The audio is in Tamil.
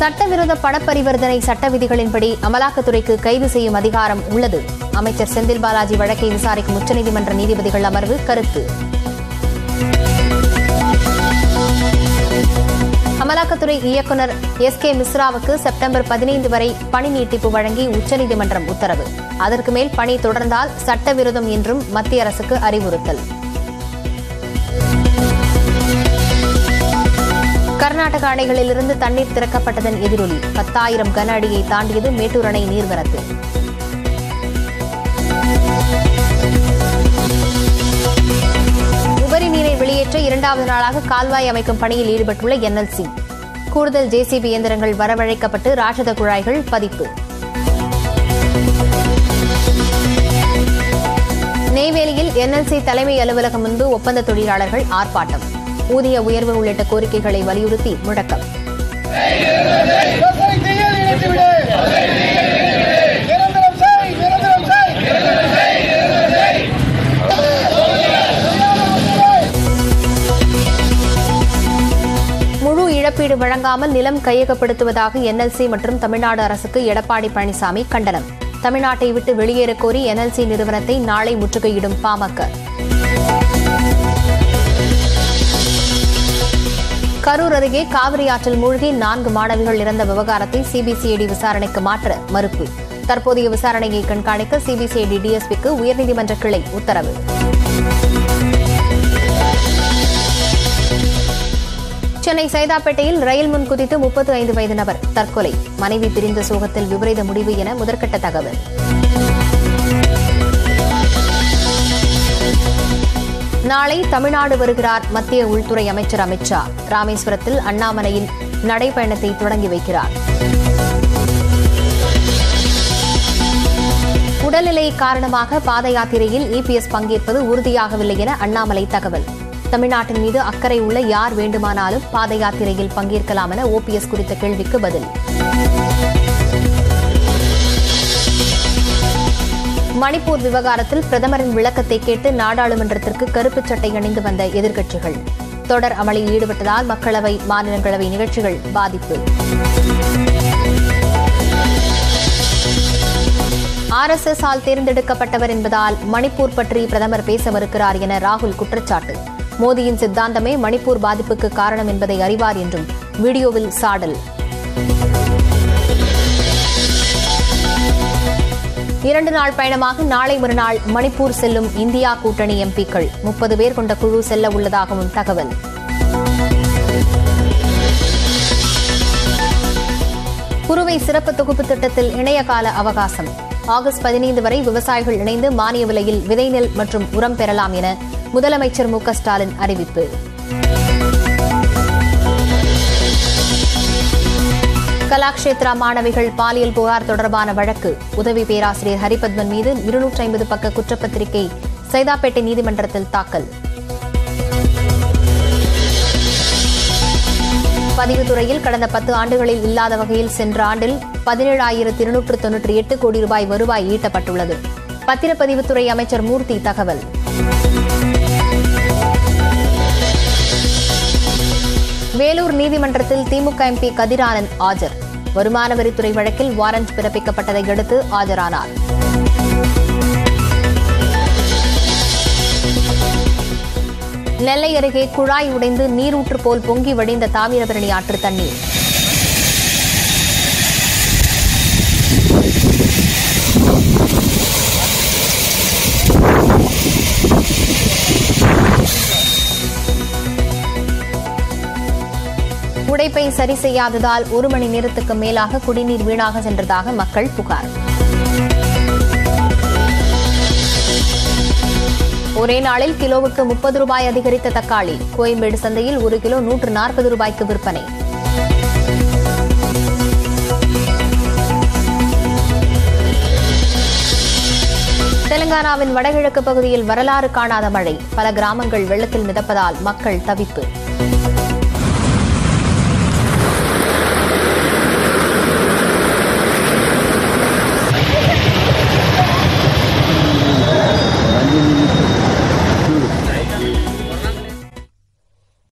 சட்டவிரோத பணப்பரிவர்த்தனை சட்ட விதிகளின்படி அமலாக்கத்துறைக்கு கைது செய்யும் அதிகாரம் உள்ளது அமைச்சர் செந்தில் பாலாஜி வழக்கை விசாரிக்கும் உச்சநீதிமன்ற நீதிபதிகள் அமர்வு கருத்து அமலாக்கத்துறை இயக்குநர் எஸ் கே மிஸ்ராவுக்கு செப்டம்பர் பதினைந்து வரை பணி நீட்டிப்பு வழங்கி உச்சநீதிமன்றம் உத்தரவு அதற்கு மேல் பணி தொடர்ந்தால் சட்டவிரோதம் என்றும் மத்திய அரசுக்கு அறிவுறுத்தல் கர்நாடக அணைகளிலிருந்து தண்ணீர் திறக்கப்பட்டதன் எதிரொலி பத்தாயிரம் கன அடியை தாண்டியது மேட்டூர் அணை நீர்வரத்து உபரி நீரை வெளியேற்ற இரண்டாவது நாளாக கால்வாய் அமைக்கும் பணியில் ஈடுபட்டுள்ள என்எல்சி கூடுதல் ஜேசிபி இயந்திரங்கள் வரவழைக்கப்பட்டு ராட்சத குழாய்கள் பதிப்பு நெய்வேலியில் என்எல்சி தலைமை அலுவலகம் முன்பு ஒப்பந்த தொழிலாளர்கள் ஆர்ப்பாட்டம் ஊதிய உயர்வு உள்ளிட்ட கோரிக்கைகளை வலியுறுத்தி முழக்கம் விவசாயி கையில் இணைத்துவிடு நிரந்தரம் செய் நிரந்தரம் செய் முழு இழப்பீடு வழங்காமல் நிலம் கையகப்படுத்துவதாக என்எல்சி மற்றும் தமிழ்நாடு அரசுக்கு எடப்பாடி பழனிசாமி கண்டனம் தமிழ்நாட்டை விட்டு வெளியேறக் கோரி என்எல்சி நிறுவனத்தை நாளை முற்றுகையிடும் பாமக கரூர் அருகே காவிரி ஆற்றில் மூழ்கி நான்கு மாணவிகள் இறந்த விவகாரத்தை சிபிசிஐடி விசாரணைக்கு மாற்ற மறுப்பு தற்போதைய விசாரணையை கண்காணிக்க சிபிசிஐடி டிஎஸ்பிக்கு உயர்நீதிமன்ற கிளை உத்தரவு சென்னை சைதாப்பேட்டையில் ரயில் முன் குதித்து முப்பத்து ஐந்து வயது நபர் தற்கொலை மனைவி பிரிந்த சோகத்தில் விபரீத முடிவு என முதற்கட்ட தகவல் நாளை தமிழ்நாடு வருகிறார் மத்திய உள்துறை அமைச்சர் அமித் ஷா ராமேஸ்வரத்தில் அண்ணாமலையில் நடைபயணத்தை தொடங்கி வைக்கிறார் உடல்நிலை காரணமாக பாத யாத்திரையில் இபிஎஸ் பங்கேற்பது உறுதியாகவில்லை என அண்ணாமலை தகவல் தமிழ்நாட்டின் மீது அக்கறை உள்ள யார் வேண்டுமானாலும் பாத யாத்திரையில் பங்கேற்கலாம் என ஓபிஎஸ் குறித்த கேள்விக்கு பதில் மணிப்பூர் விவகாரத்தில் பிரதமரின் விளக்கத்தை கேட்டு நாடாளுமன்றத்திற்கு கருப்புச் சட்டை அணிந்து வந்த எதிர்க்கட்சிகள் தொடர் அமளியில் ஈடுபட்டதால் மக்களவை மாநிலங்களவை நிகழ்ச்சிகள் பாதிப்பு ஆர்எஸ்எஸ் ஆல் தேர்ந்தெடுக்கப்பட்டவர் என்பதால் மணிப்பூர் பற்றி பிரதமர் பேச மறுக்கிறார் என ராகுல் குற்றச்சாட்டு மோடியின் சித்தாந்தமே மணிப்பூர் பாதிப்புக்கு காரணம் என்பதை அறிவார் என்றும் வீடியோவில் சாடல் இரண்டு நாள் பயணமாக நாளை மறுநாள் மணிப்பூர் செல்லும் இந்தியா கூட்டணி எம்பிக்கள் முப்பது பேர் கொண்ட குழு செல்ல உள்ளதாகவும் தகவல் குறுவை சிறப்பு தொகுப்பு திட்டத்தில் இணைய கால அவகாசம் ஆகஸ்ட் பதினைந்து வரை விவசாயிகள் இணைந்து மானிய விலையில் விதை நெல் மற்றும் உரம் பெறலாம் என முதலமைச்சர் மு க ஸ்டாலின் அறிவிப்பு கலாக்ஷேத்ரா மாணவிகள் பாலியல் புகார் தொடர்பான வழக்கு உதவி பேராசிரியர் ஹரிபத்மன் மீது இருநூற்றி ஐம்பது பக்க குற்றப்பத்திரிகை சைதாப்பேட்டை நீதிமன்றத்தில் தாக்கல் பதிவுத்துறையில் கடந்த பத்து ஆண்டுகளில் இல்லாத வகையில் சென்ற ஆண்டில் பதினேழாயிரத்து இருநூற்று தொன்னூற்றி எட்டு கோடி ரூபாய் வருவாய் ஈட்டப்பட்டுள்ளது பத்திரப்பதிவுத்துறை அமைச்சர் மூர்த்தி தகவல் வேலூர் நீதிமன்றத்தில் திமுக எம்பி கதிரானந்த் ஆஜர் வருமான வரித்துறை வழக்கில் வாரண்ட் பிறப்பிக்கப்பட்டதை அடுத்து ஆஜரானார் நெல்லை அருகே குழாய் உடைந்து நீரூற்று போல் பொங்கி வடிந்த தாமிரபரணி ஆற்று தண்ணீர் உடைப்பை சரி செய்யாததால் ஒரு மணி நேரத்துக்கு மேலாக குடிநீர் வீணாக சென்றதாக மக்கள் புகார் ஒரே நாளில் கிலோவுக்கு முப்பது ரூபாய் அதிகரித்த தக்காளி கோயம்பேடு சந்தையில் ஒரு கிலோ நூற்று நாற்பது ரூபாய்க்கு விற்பனை தெலங்கானாவின் வடகிழக்கு பகுதியில் வரலாறு காணாத மழை பல கிராமங்கள் வெள்ளத்தில் மிதப்பதால் மக்கள் தவிப்பு